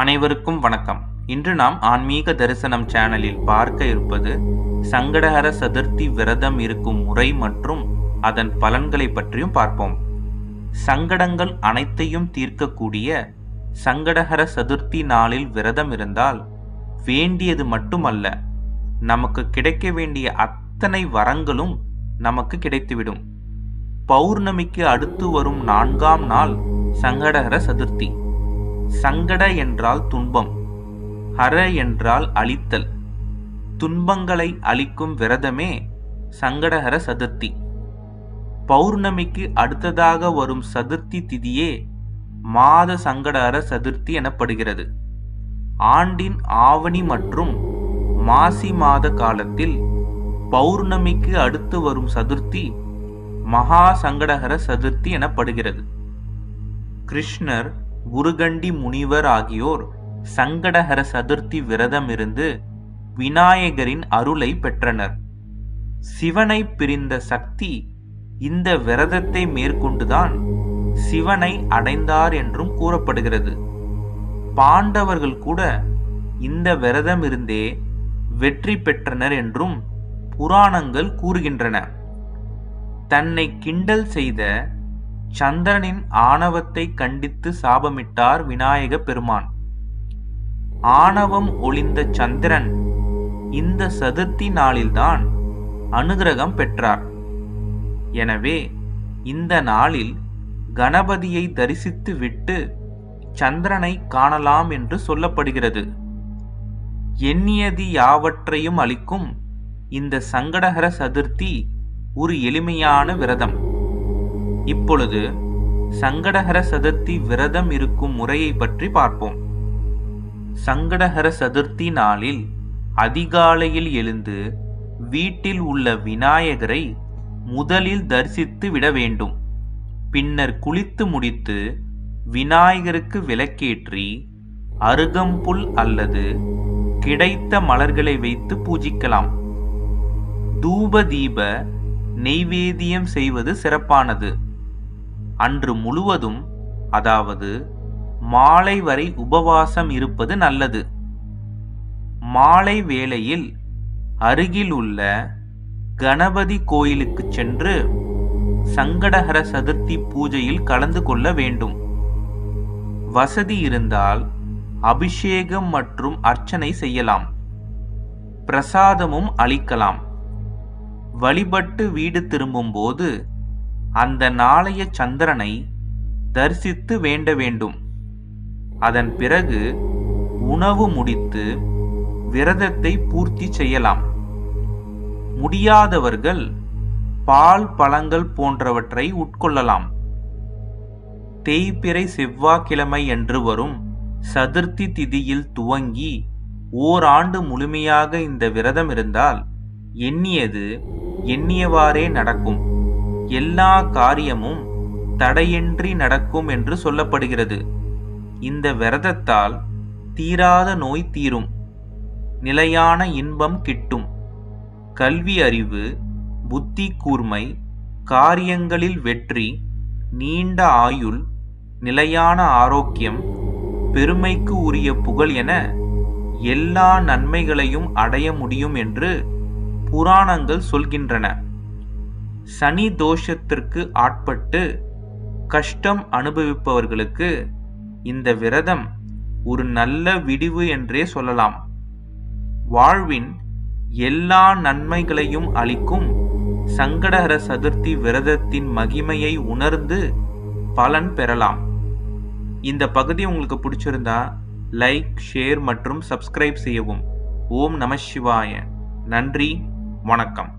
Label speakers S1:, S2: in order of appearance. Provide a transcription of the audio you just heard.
S1: அனைவருக்கும் வணக்கம் இன்று நாம் ஆன்மீக தரிசனம் சேனலில் பார்க்க இருப்பது சங்கடஹர சதுர்த்தி விரதம் இருக்கும் முறை மற்றும் அதன் பலன்களை பற்றியும் பார்ப்போம் சங்கடங்கள் அனைத்தையும் தீர்க்கக்கூடிய சங்கடஹர சதுர்த்தி நாளில் விரதம் இருந்தால் வேண்டியது மட்டுமல்ல நமக்கு கிடைக்க வேண்டிய அத்தனை வரங்களும் நமக்கு கிடைத்துவிடும் பௌர்ணமிக்கு அடுத்து வரும் நான்காம் நாள் சங்கடஹர சதுர்த்தி சங்கட என்றால் துன்பம் ஹர என்றால் அழித்தல் துன்பங்களை அளிக்கும் விரதமே சங்கடஹர சதுர்த்தி பௌர்ணமிக்கு அடுத்ததாக வரும் சதுர்த்தி திதியே மாத சங்கடஹர சதுர்த்தி எனப்படுகிறது ஆண்டின் ஆவணி மற்றும் மாசி மாத காலத்தில் பௌர்ணமிக்கு அடுத்து வரும் சதுர்த்தி மகா சங்கடஹர சதுர்த்தி எனப்படுகிறது கிருஷ்ணர் குருகண்டி முனிவர் ஆகியோர் சங்கடஹர சதுர்த்தி விரதம் இருந்து விநாயகரின் அருளை பெற்றனர் சிவனை பிரிந்த சக்தி இந்த விரதத்தை மேற்கொண்டுதான் சிவனை அடைந்தார் என்றும் கூறப்படுகிறது பாண்டவர்கள் கூட இந்த விரதம் இருந்தே வெற்றி பெற்றனர் என்றும் புராணங்கள் கூறுகின்றன தன்னை கிண்டல் செய்த சந்திரனின் ஆணவத்தை கண்டித்து சாபமிட்டார் விநாயக பெருமான் ஆணவம் ஒளிந்த சந்திரன் இந்த சதுர்த்தி நாளில்தான் அனுகிரகம் பெற்றார் எனவே இந்த நாளில் கணபதியை தரிசித்து விட்டு சந்திரனை காணலாம் என்று சொல்லப்படுகிறது எண்ணியது யாவற்றையும் அளிக்கும் இந்த சங்கடஹர சதுர்த்தி ஒரு எளிமையான விரதம் இப்பொழுது சங்கடஹர சதுர்த்தி விரதம் இருக்கும் முறையை பற்றி பார்ப்போம் சங்கடஹர சதுர்த்தி நாளில் அதிகாலையில் எழுந்து வீட்டில் உள்ள விநாயகரை முதலில் தரிசித்து விட வேண்டும் பின்னர் குளித்து முடித்து விநாயகருக்கு விளக்கேற்றி அருகம்புல் அல்லது கிடைத்த மலர்களை வைத்து பூஜிக்கலாம் தூப தீப நெய்வேதியம் செய்வது சிறப்பானது அன்று முழுவதும் அதாவது மாலை வரை உபவாசம் இருப்பது நல்லது மாலை வேளையில் அருகில் உள்ள கணபதி கோயிலுக்கு சென்று சங்கடஹர சதுர்த்தி பூஜையில் கலந்து கொள்ள வேண்டும் வசதி இருந்தால் அபிஷேகம் மற்றும் அர்ச்சனை செய்யலாம் பிரசாதமும் அளிக்கலாம் வழிபட்டு வீடு திரும்பும்போது அந்த நாளைய சந்திரனை தரிசித்து வேண்ட வேண்டும் அதன் பிறகு உணவு முடித்து விரதத்தை பூர்த்தி செய்யலாம் முடியாதவர்கள் பால் பழங்கள் போன்றவற்றை உட்கொள்ளலாம் தேய்பிறை செவ்வாய்க்கிழமை என்று வரும் சதுர்த்தி திதியில் துவங்கி ஓராண்டு முழுமையாக இந்த விரதம் இருந்தால் எண்ணியது எண்ணியவாறே நடக்கும் எல்லா காரியமும் தடையின்றி நடக்கும் என்று சொல்லப்படுகிறது இந்த விரதத்தால் தீராத நோய் தீரும் நிலையான இன்பம் கிட்டும் கல்வி அறிவு புத்தி கூர்மை காரியங்களில் வெற்றி நீண்ட ஆயுள் நிலையான ஆரோக்கியம் பெருமைக்கு உரிய புகழ் என எல்லா நன்மைகளையும் அடைய முடியும் என்று புராணங்கள் சொல்கின்றன சனி தோஷத்திற்கு ஆட்பட்டு கஷ்டம் அனுபவிப்பவர்களுக்கு இந்த விரதம் ஒரு நல்ல விடிவு என்றே சொல்லலாம் வாழ்வின் எல்லா நன்மைகளையும் அளிக்கும் சங்கடஹர சதுர்த்தி விரதத்தின் மகிமையை உணர்ந்து பலன் பெறலாம் இந்த பகுதி உங்களுக்கு பிடிச்சிருந்தா லைக் ஷேர் மற்றும் சப்ஸ்கிரைப் செய்யவும் ஓம் நம சிவாய நன்றி வணக்கம்